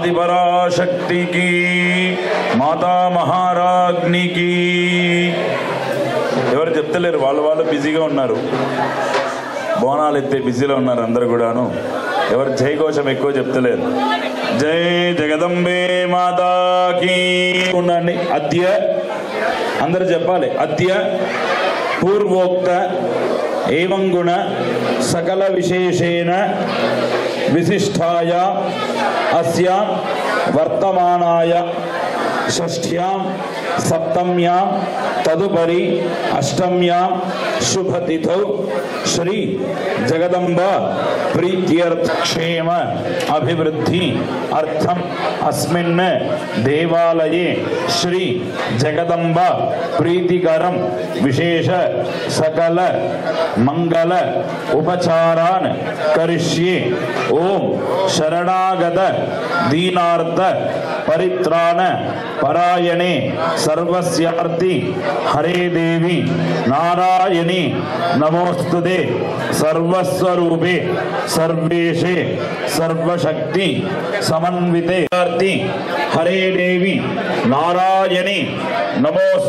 ఆదిపరాశక్తికి మాతా మహారాజ్నికి ఎవరు చెప్తలేరు వాళ్ళు వాళ్ళు బిజీగా ఉన్నారు బోనాలు ఎత్తే బిజీలో ఉన్నారు అందరు కూడాను ఎవరు జై ఘోషం ఎక్కువ చెప్తలేరు జై జగదంబే మాతాకి ఉండండి అద్య అందరు చెప్పాలి అద్య పూర్వోక్త ఏవం గుణ సకల విశేషేణ విశిష్టాయ అస్యాం వర్తమానాయ షష్ఠ్యాం సప్తమ్యాం తదుపరి అష్టమ్యాం శుభతిథౌ శ్రీ జగదంబ ప్రీత్యర్థ క్షేమ అభివృద్ధి అర్థం అస్మిన్ దేవాలయే శ్రీ జగదంబ ప్రీతికరం విశేష సకల మంగళ ఉపచారాన్ కరిష్యే ఓం శరణాగత దీనార్థ పరిత్రాణ పరాయణే సర్వస్యార్థి హరే దేవి నారాయణి నమోస్తుతే సర్వస్వరూపే సర్వేషే సర్వశక్తి సమన్వితే ఆర్తి హరే దేవి నారాయణి నమోస్తు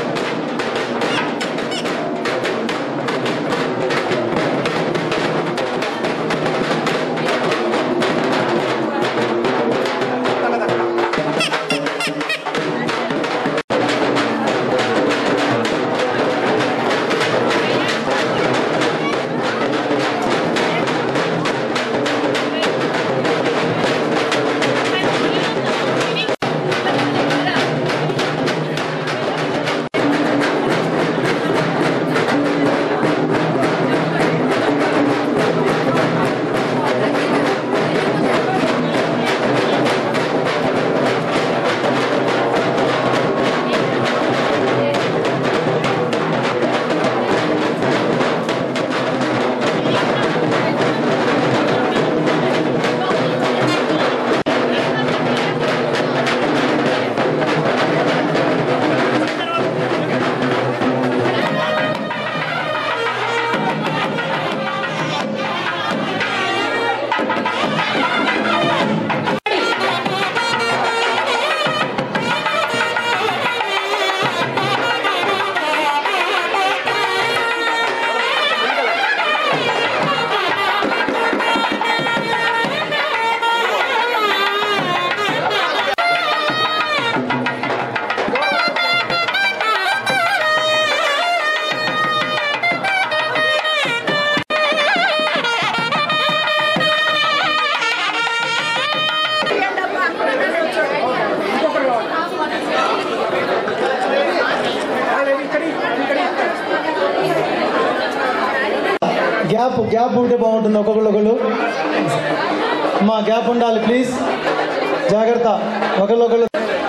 గ్యాప్ గ్యాప్ ఉంటే బాగుంటుంది ఒక్కొక్కరు ఒకళ్ళు మా గ్యాప్ ఉండాలి ప్లీజ్ జాగ్రత్త ఒకళ్ళు ఒకళ్ళు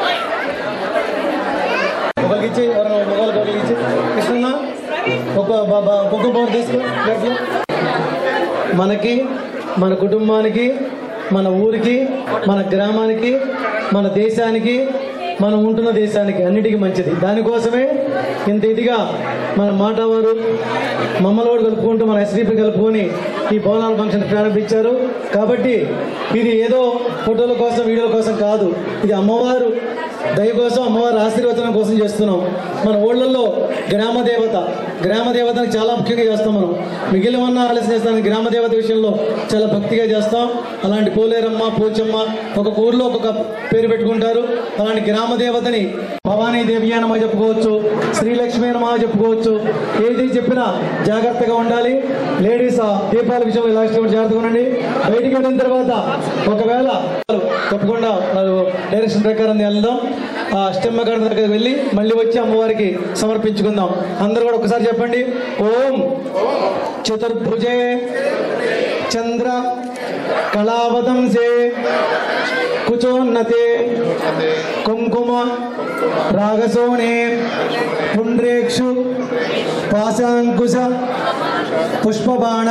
ఒకరికి ఇచ్చి ఎవరైనా మొగలకు ఒకరికి ఇచ్చి కృష్ణ ఒక బాబా కుటుంబం పవర్ తీసుకో ప్లేట్లో. మనకి మన కుటుంబానికి మన ఊరికి మన గ్రామానికి మన దేశానికి మనం ఉంటున్న దేశానికి అన్నిటికీ మంచిది దానికోసమే ఇంత ఇదిగా మన మాటవారు మమ్మల్ని కూడా కలుపుకుంటూ మన ఎస్డిపి కలుపుకొని ఈ బోనాల ఫంక్షన్ ప్రారంభించారు కాబట్టి ఇది ఏదో ఫోటోల కోసం వీడియోల కోసం కాదు ఇది అమ్మవారు దయ కోసం అమ్మవారి ఆశీర్వచనం కోసం చేస్తున్నాం మన ఊళ్ళల్లో గ్రామ దేవత గ్రామ దేవతని చాలా ముఖ్యంగా చేస్తాం మనం మిగిలిన ఆలస్యం చేస్తాం గ్రామ దేవత విషయంలో చాలా భక్తిగా చేస్తాం అలాంటి పోలేరమ్మ పోచమ్మ ఒక ఊర్లో ఒక్కొక్క పేరు పెట్టుకుంటారు అలాంటి గ్రామ దేవతని భవానీ దేవి అనమా చెప్పుకోవచ్చు శ్రీలక్ష్మి అనమా చెప్పుకోవచ్చు ఏది చెప్పినా జాగ్రత్తగా ఉండాలి లేడీస్ ఆ దీపాల విషయంలో ఇలా జాగ్రత్తగా ఉండండి బయటికి వెళ్ళిన తర్వాత ఒకవేళ తప్పకుండా వాళ్ళు డైరెక్షన్ ప్రకారం వెళ్దాం ఆ అష్టమ్మ గారి దగ్గరికి వెళ్ళి మళ్ళీ వచ్చి అమ్మవారికి సమర్పించుకుందాం అందరూ కూడా ఒకసారి చెప్పండి ఓం చతుర్భుజే చంద్ర కళావతంసే కుచోన్నతే కుంకుమ రాగసోనే పుండ్రేక్షు పాశాంకుశ పుష్పబాణ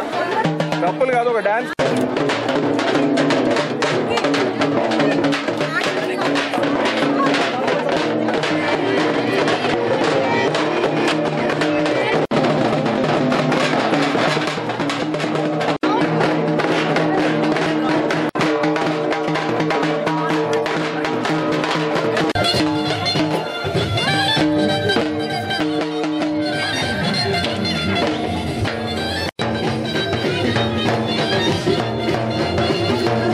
తప్పులు కాదు ఒక డాన్స్ Thank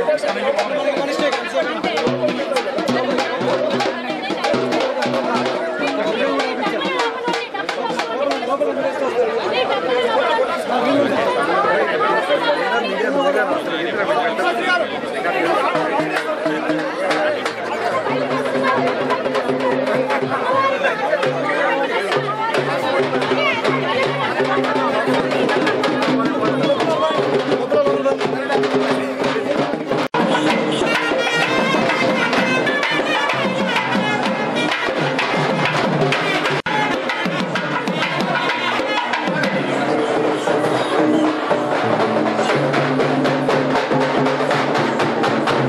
ఆ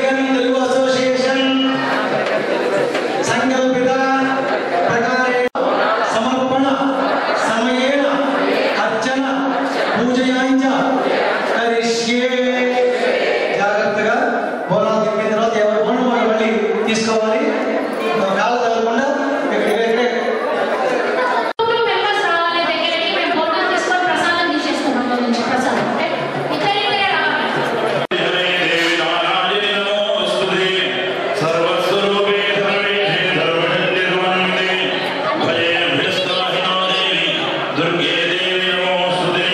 అమెరికన్ తెలుగు అసోసియేషన్ సంకల్పిత ప్రకారేణ సమర్పణ సమయేన అర్చన పూజయాయించ కరిష్యే జాగ్రత్తగా బోనాలు తిప్పిన తర్వాత ఎవరు పనులు వాళ్ళు మళ్ళీ తీసుకోవాలి కాళ్ళు తగలకుండా ఇక్కడ ఇక్కడే గ్రూప్ మెంబర్స్ రావాలి దగ్గరికి మేము భోజనం తీసుకొని ప్రసాదం తీసేసుకున్నాం అందులో నుంచి ప్రసాదం అంటే ఇద్దరు ఇద్దరే రావాలి దేవి నారాయణి నమోస్తుతే సర్వస్వరూపే సర్వేషే సర్వశక్తిర్వన్దే భజే భ్యస్తాహినో దేవి దుర్గే దేవి నమోస్తుతే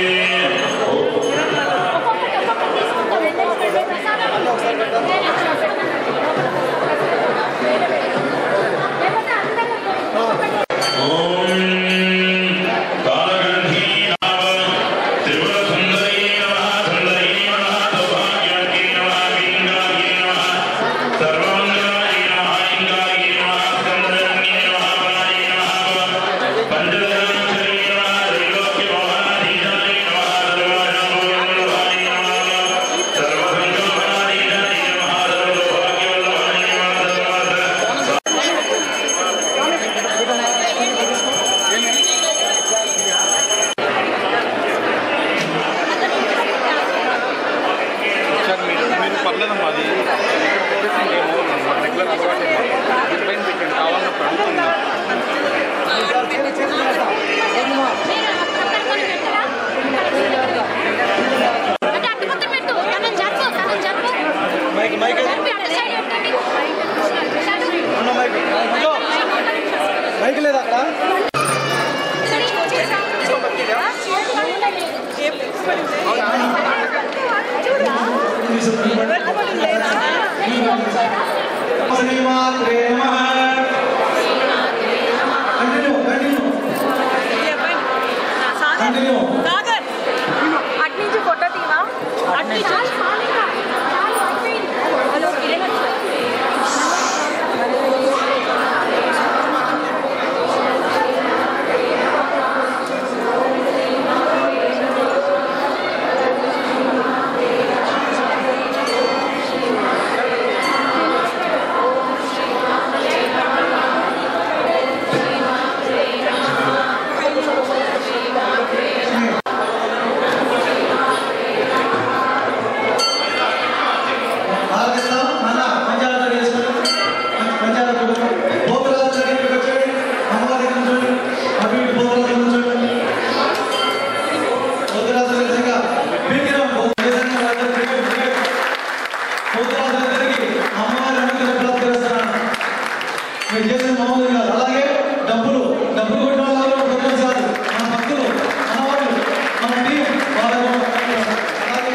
ఓం కాలగంధీ నమః త్రిపుర సుందరీ నమః సుందరీ నమః సౌభాగ్యవతీ నమః పింగాయే నమః సర్వమంగళాయే నమః ఇంగాయే నమః స్కందరణ్యే నమః పరాయే నమః పంచదశాక్షరీ నమః త్రైలోక్య మోహనాధీశాయ నమః సర్వాణామోహనాయ నమః సర్వసంకల్పనాధీశాయ నమః సర్వసౌభాగ్యవల్లభాయ నమః సర్వ సార్ మీరు మీరు పర్లేదమ్మా అది ఇక్కడ పెట్టేసి ఇంకేమో మాకు రెగ్యులర్ అలవాటు దీనిపైన పెట్టండి కావాలన్నప్పుడు అడుగుతుంది అంటే అటు మొత్తం పెట్టు తనని జరుపు తనని జరుపు మైక్ మైక్ జరిపి అటు సైడ్ పెట్టండి ఉన్న మైక్ ఇదిగో, మైక్ లేదు అక్కడ శ్రీమాత్రే నమః కంటిన్యూ కంటిన్యూ కంటిన్యూ అట్నుంచి ఫోటో తీవా అట్నుంచి ఆలకిస్తాం మన పంచాయతీ చేసుకుని పంచాయతీ కుటుంబం పోతురాజు దగ్గరికి వచ్చేయండి అమ్మవారి దగ్గర నుంచోండి అటు ఇటు పోతురాజు దగ్గర నుంచోండి పోతురాజు దగ్గర విగ్రహం పోతురాజు దగ్గరికి అమ్మవారి అనుగ్రహం ప్రాప్తిస్తున్నాను మీరు చేసిన మామూలు కాదు అలాగే డబ్బులు డబ్బులు కొట్టిన వాళ్ళు కొట్టడం కాదు మన భక్తులు మన వాళ్ళు మన టీం వాళ్ళకు అలాగే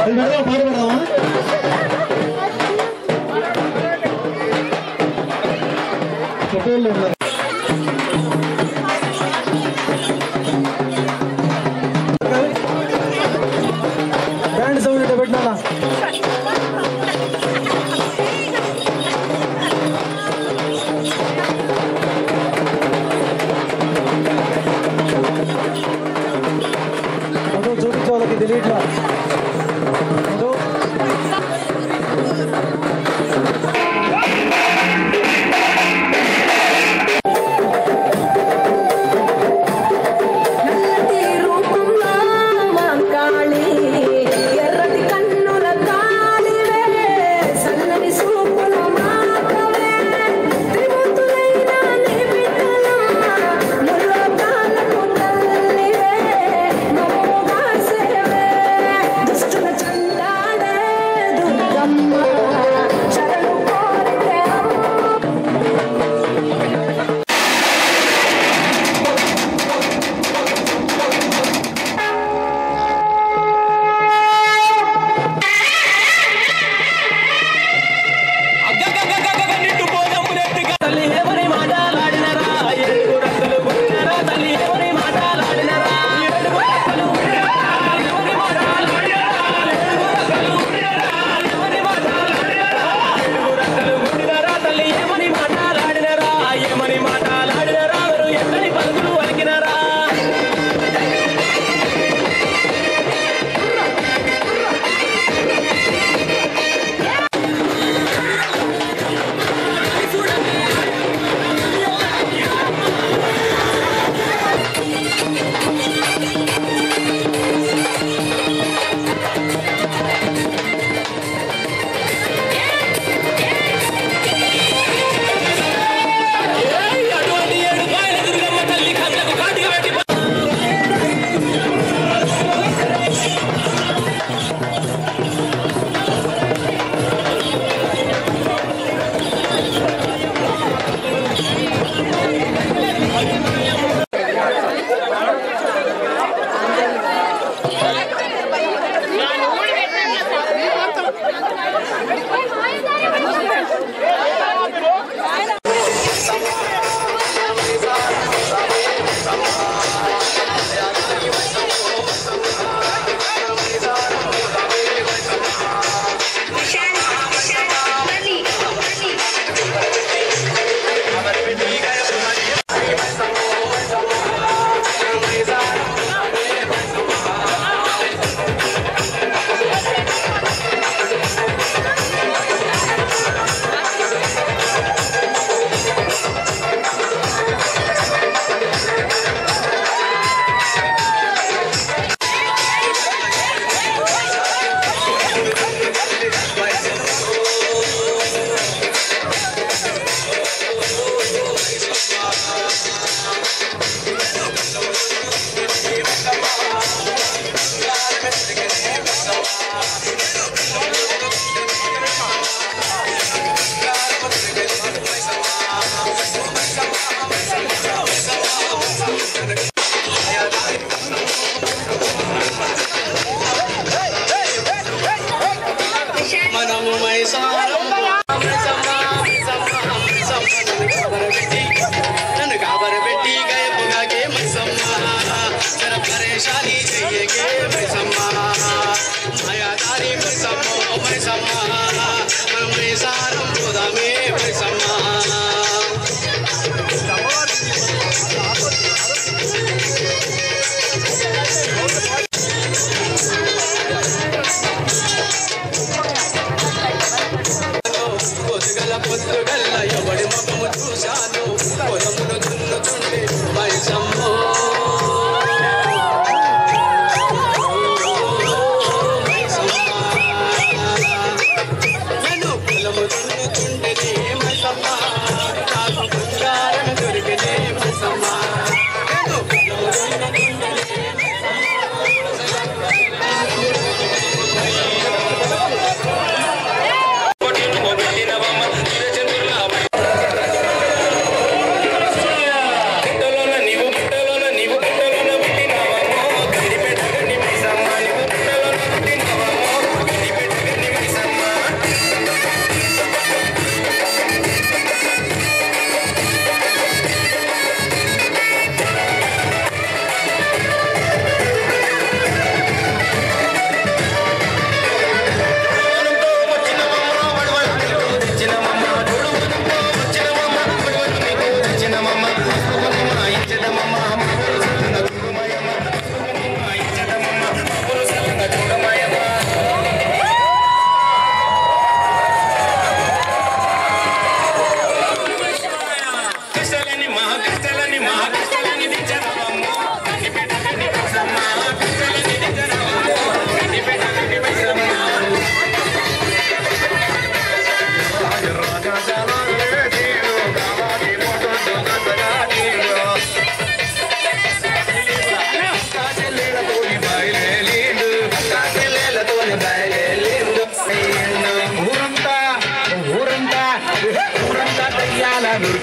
అది పెడదామా పాట పెడదామా ఫోటోలు ఉన్నారు బ్యాండ్ సౌండ్ ఇట్లా పెట్టినా ఫోటో చూపించే వాళ్ళకి తెలియట్లా ఫోటో నల్లటి రూపంలో మాంకాళి ఎర్రటి కన్నుల కాలివే సన్నని సూపుల మాకవే త్రిమూర్తులైన నిమిత్తలమ్మ ముల్లోకాలకు తల్లివే మమ్ముగా సేవే దుష్ట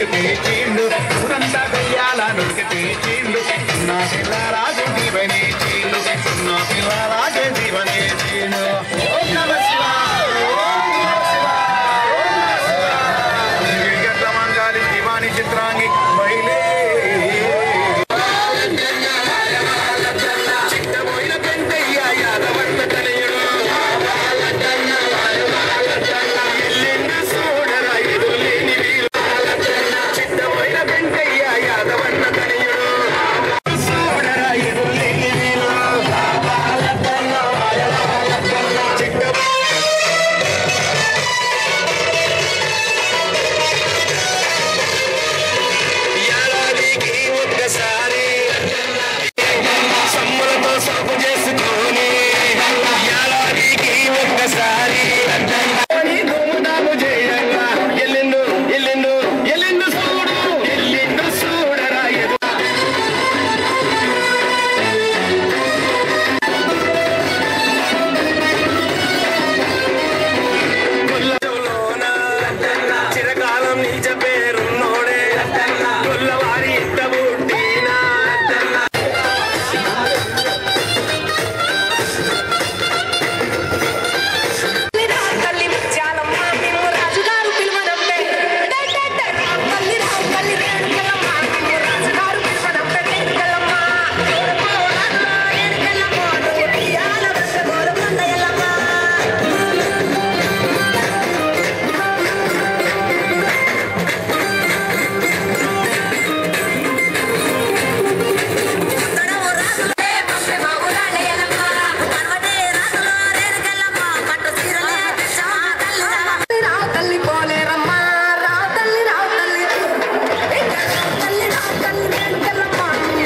పేచిండు ఊరంతా దయ్యాల నుడికి పేచిండు నా పిల్లరాజు దీవనే చీలు నా పిల్లరాజు దీవనే చీలు ఓం నమ శివాయ ఓం నమ శివాయ ఓం నమ శివాయ గిరిగట్ల మంగాలి దివాని చిత్రాంగి బయలే చిట్టబోయిన పెంటయ్య యాదవన్న తనయుడు ఎల్లెన్న సోడరా ఎదురులేని వీరు చిట్టబోయిన పెంటయ్య యాదవన్న తనయుడు సోడరా ఎదురులేని వీరు చిట్ట ఏడాదికి ఒక్కసారి సమ్ములతో సాపు చేసుకొని ఏడాదికి ఒక్కసారి ధూముదాము చేయంగా ఎల్లెండు ఎల్లెండు ఎల్లెండు చూడు ఎల్లెండు చూడరా ఎదు గొల్లలోన చిరకాలం నిజ పేరున్నోడే గొల్లవారి ఇట్ట పుట్టినా తల్లి ముత్యాలమ్మ నిన్ను రాజుగారు పిలువనంటే డై డై డై తల్లి రావు తల్లి రేణుకెళ్ళమ్మ నిన్ను రాజుగారు పిలువనంటే రేణుకెళ్ళమ్మ రేణుకెళ్ళమ్మ నువ్వు పియాల వెంట గోరకొండ ఎల్లమ్మ తడవు రాజులే పంపే బాబులాడే ఎల్లమ్మ పర్వతే రాజులో రేణుకెళ్ళమ్మ పట్టు సీరలే తెచ్చమ్మ తల్లి రావు తల్లి పోలేరమ్మ రావు తల్లి రావు తల్లి తల్లి రావు తల్లి రేణుకెళ్ళమ్మ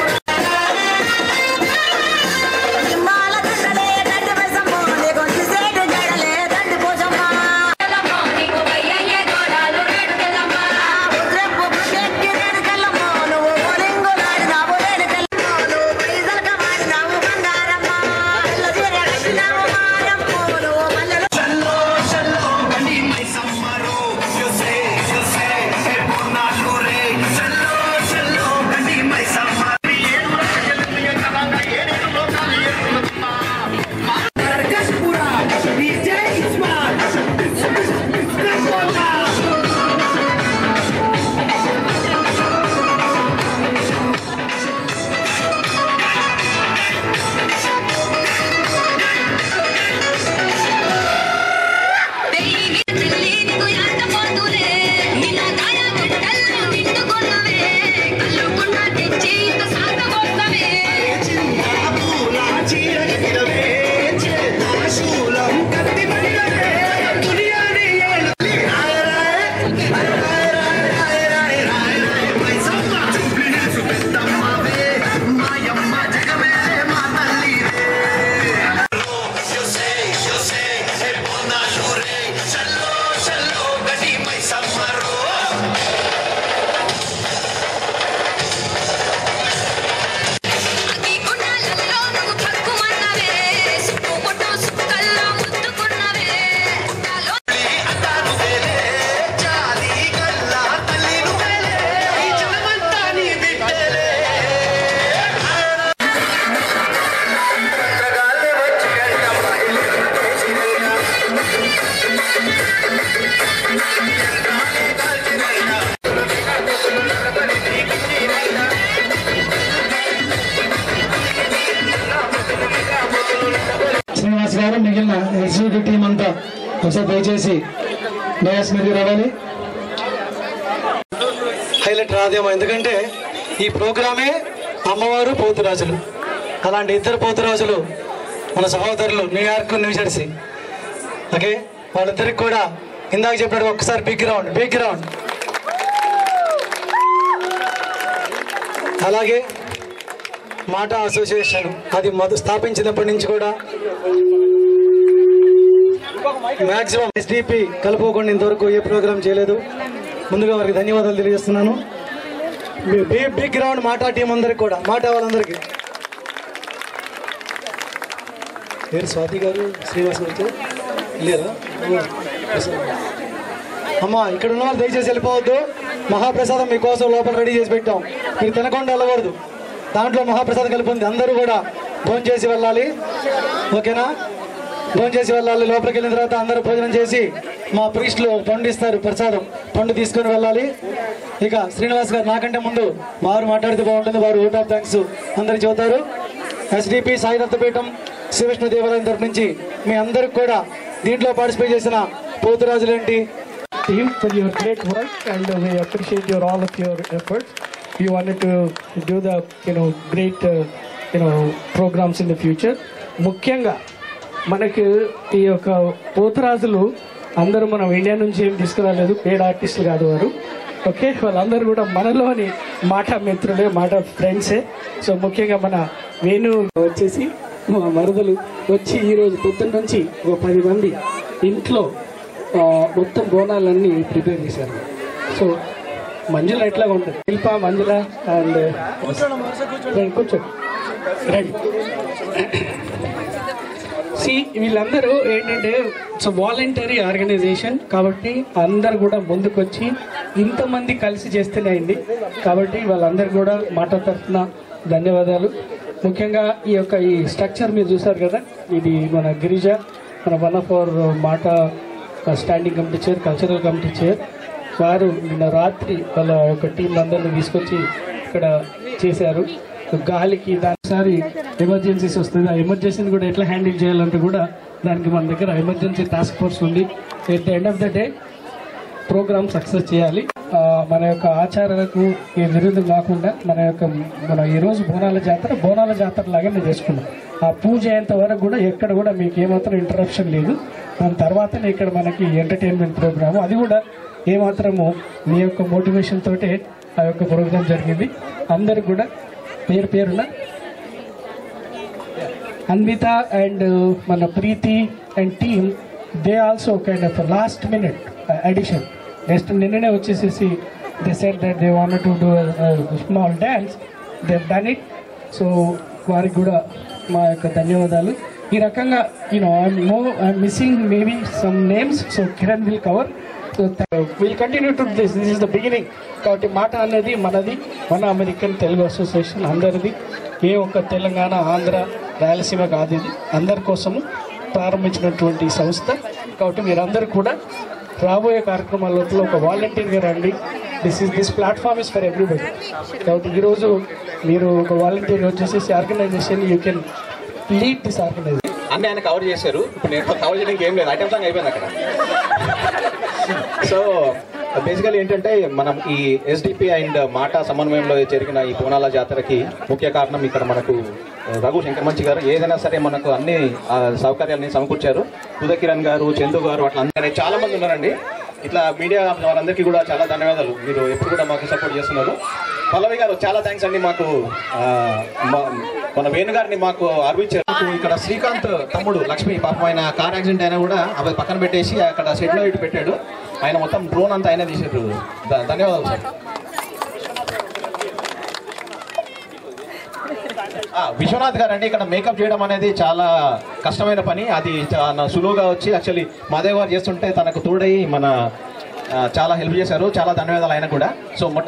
లింబాల దండలే దండ వేసమ్మ నీకు దిసేటు జడలే దండి పోసమ్మ నీకు వయ్యయ్యే గోడాలు రేణుకెళ్ళమ్మ ఉద్రెప్పు పుట్టెక్కి రేణుకెళ్ళమ్మ నువ్వు ఓలింగులాడినావు రేణుకెళ్ళమ్మ నువ్వు పైసలక వాడినావు బంగారమ్మ పిల్ల చీర కట్టినావు మారమ్మ నువ్వు మల్లెలు చల్లో చల్లో బండి మై సమ్మరు యుసే యుసే ఏ బొన్నాలు రే చల్లో చల్లో బండి మై సమ్మరు ఏడు రాజకీయ కలంగా ఏడు లోకాలు ఏడుతున్నా కర్కష్పురా డీజే ఇస్మార్ట్ కర్కోటా పూల చీర కట్టినవే చేత శూలం కత్తి మడిలవే దునియాని ఏలు రాయ రాయ రాయ రాయ రాయ రాయ రాయ మై సమ్మ చూపిసు పెద్దమ్మవే మాయమ్మ జగమే మా తల్లివే యుసే యుసే ఏ బొన్నాలు రే చల్లో చల్లో గడి మై సమ్మరో అంటారు వేలే జాలి గల్లా తల్లి నువ్వేలే ఈ జనమంతా నీ బిడ్డలే గాలి వచ్చి శ్రీనివాస్ గారు మిగిలిన ఎగ్జిక్యూటివ్ టీం అంతా ఒకసారి దయచేసి డయాస్ మీదకి రావాలి హైలైట్ రాదేమో ఎందుకంటే ఈ ప్రోగ్రామే అమ్మవారు పోతురాజులు అలాంటి ఇద్దరు పోతురాజులు మన సహోదరులు న్యూయార్క్ న్యూ జెర్సీ ఓకే వాళ్ళిద్దరికి కూడా ఇందాక చెప్పినట్టు ఒక్కసారి బిగ్ రౌండ్ బిగ్ రౌండ్ అలాగే మాట అసోసియేషన్ అది మొదలు స్థాపించినప్పటి నుంచి కూడా మాక్సిమం ఎస్డిపి కలుపుకోకుండా ఇంతవరకు ఏ ప్రోగ్రామ్ చేయలేదు ముందుగా వారికి ధన్యవాదాలు తెలియజేస్తున్నాను మీ- big big ground MATA team అందరికి కూడా మాటా వాళ్ళందరికీ పేరు స్వాతి గారు శ్రీనివాస్ గారు లేరా ఓ, అమ్మా ఇక్కడ ఉన్న వాళ్ళు దయచేసి వెళ్ళిపోవద్దు మహాప్రసాదం మీకోసం లోపల రెడీ చేసి పెట్టాం మీరు తినకుండా వెళ్ళకూడదు దాంట్లో మహాప్రసాదం కలిపి ఉంది అందరూ కూడా భోజనం చేసి వెళ్ళాలి ఓకేనా భోజనం చేసి వెళ్ళాలి లోపలికి వెళ్ళిన తర్వాత అందరూ భోజనం చేసి మా ప్రీస్టులు పండు ఇస్తారు ప్రసాదం పండు తీసుకొని వెళ్ళాలి ఇక శ్రీనివాస్ గారు నాకంటే ముందు వారు మాట్లాడితే బాగుంటుంది వారు ఓట్ ఆఫ్ థ్యాంక్స్ అందరికి చెబుతారు ఎస్డిపి సాయి దత్తపీఠం శ్రీవిష్ణు దేవాలయం తరపు నుంచి మీ అందరికి కూడా దీంట్లో పార్టిసిపేట్ చేసిన పోతురాజులేంటి team for your great work and uh, we appreciate your all of your efforts. You wanted to do the you know great uh, you know programs in the future. ముఖ్యంగా మనకు ఈ యొక్క పోతురాజులు అందరూ మనం ఇండియా నుంచి ఏం తీసుకురాలేదు పేడ ఆర్టిస్టులు కాదు వారు ఓకే వాళ్ళందరూ కూడా మనలోని మాట మిత్రులే మాట ఫ్రెండ్సే సో ముఖ్యంగా మన వేణు వచ్చేసి మా మరదలు వచ్చి ఈరోజు పొద్దున్న నుంచి ఒక పది మంది ఇంట్లో ఆ, మొత్తం బోనాలన్నీ ప్రిపేర్ చేశారు సో మంజుల ఎట్లా ఉంటుంది శిల్ప మంజుల అండ్ కూర్చోండి రండి సి వీళ్ళందరూ ఏంటంటే ఇట్స్ వాలంటరీ ఆర్గనైజేషన్ కాబట్టి అందరు కూడా ముందుకొచ్చి ఇంతమంది కలిసి చేస్తేనే అయింది కాబట్టి వాళ్ళందరూ కూడా మాట తరఫున ధన్యవాదాలు ముఖ్యంగా ఈ యొక్క ఈ స్ట్రక్చర్ మీరు చూసారు కదా ఇది మన గిరిజ మన one of our MATA standing committee chair cultural committee chair వారు నిన్న రాత్రి వాళ్ళ యొక్క టీం అందరిని తీసుకొచ్చి ఇక్కడ చేశారు గాలికి దానిసారి ఎమర్జెన్సీస్ వస్తుంది ఆ ఎమర్జెన్సీని కూడా ఎట్లా హ్యాండిల్ చేయాలంటే కూడా దానికి మన దగ్గర ఎమర్జెన్సీ టాస్క్ ఫోర్స్ ఉంది at the end of the day program success చేయాలి ఆ, మన యొక్క ఆచారాలకు ఈ విరుద్ధం కాకుండా మన యొక్క మన ఈరోజు బోనాల జాతర బోనాల జాతర లాగా మేము చేసుకున్నాం ఆ పూజ అయ్యేంత వరకు కూడా ఎక్కడ కూడా మీకు ఏమాత్రం ఇంటరప్షన్ లేదు దాని తర్వాతనే ఇక్కడ మనకి ఎంటర్టైన్మెంట్ ప్రోగ్రామ్ అది కూడా ఏమాత్రము మీ యొక్క మోటివేషన్ తోటే ఆ యొక్క ప్రోగ్రామ్ జరిగింది అందరికి కూడా పేరు పేరున అన్విత అండ్ మన Preethi and team they also kind of last minute audition next నిన్ననే వచ్చేసేసి they said that they want to do small dance they done it so వారికి కూడా మా యొక్క ధన్యవాదాలు ఈ రకంగా యూనో ఐఎమ్ మో I'm missing maybe some names so Kiran will cover so will continue to this this is the beginning కాబట్టి మాట అనేది మనది మన అమెరికన్ తెలుగు అసోసియేషన్ అందరిది ఏ ఒక్క తెలంగాణ ఆంధ్ర రాయలసీమ కాదు ఇది అందరి కోసము ప్రారంభించినటువంటి సంస్థ కాబట్టి మీరందరూ కూడా రాబోయే కార్యక్రమాల లోపల ఒక వాలంటీర్గా రండి this is this platform is for everybody కాబట్టి ఈరోజు మీరు ఒక వాలంటీర్ వచ్చేసి organization you can lead this organization అన్నీ ఆయన కవర్ చేశారు ఇప్పుడు నేను కవర్ చేయడానికి ఏం లేదు ఐటమ్ సాంగ్ అయిపోయింది అక్కడ సో బేసికలీ ఏంటంటే మనం ఈ ఎస్డిపి అండ్ మాట సమన్వయంలో జరిగిన ఈ పూనాల జాతరకి ముఖ్య కారణం ఇక్కడ మనకు రఘు శంకరమంచి గారు ఏదైనా సరే మనకు అన్ని ఆ, సౌకర్యాలని సమకూర్చారు ఉదయకిరణ్ గారు చందు గారు అట్లా అందరూ చాలా మంది ఉన్నారండి ఇట్లా మీడియా వారందరికీ కూడా చాలా ధన్యవాదాలు మీరు ఎప్పుడు కూడా మాకు సపోర్ట్ చేస్తున్నారు పల్లవి గారు చాలా థ్యాంక్స్ అండి మాకు ఆ, మా- మన వేణు గారిని మాకు అర్పించారు మాకు ఇక్కడ శ్రీకాంత్ తమ్ముడు లక్ష్మి పాపం ఆయన కార్ యాక్సిడెంట్ అయినా కూడా అవి పక్కన పెట్టేసి అక్కడ షెడ్ లో ఇటు పెట్టాడు ఆయన మొత్తం డ్రోన్ అంతా ఆయన తీసారు ధ- ధన్యవాదాలు సార్ ఆ, విశ్వనాథ్ గారు అండి ఇక్కడ మేకప్ చేయడం అనేది చాలా కష్టమైన పని అది చాలా సులువుగా వచ్చి యాక్చువల్లీ మాదేవ్ గారు చేస్తుంటే తనకు తోడై మన ఆ, చాలా హెల్ప్ చేశారు చాలా ధన్యవాదాలు ఆయన కూడా సో మొట్ట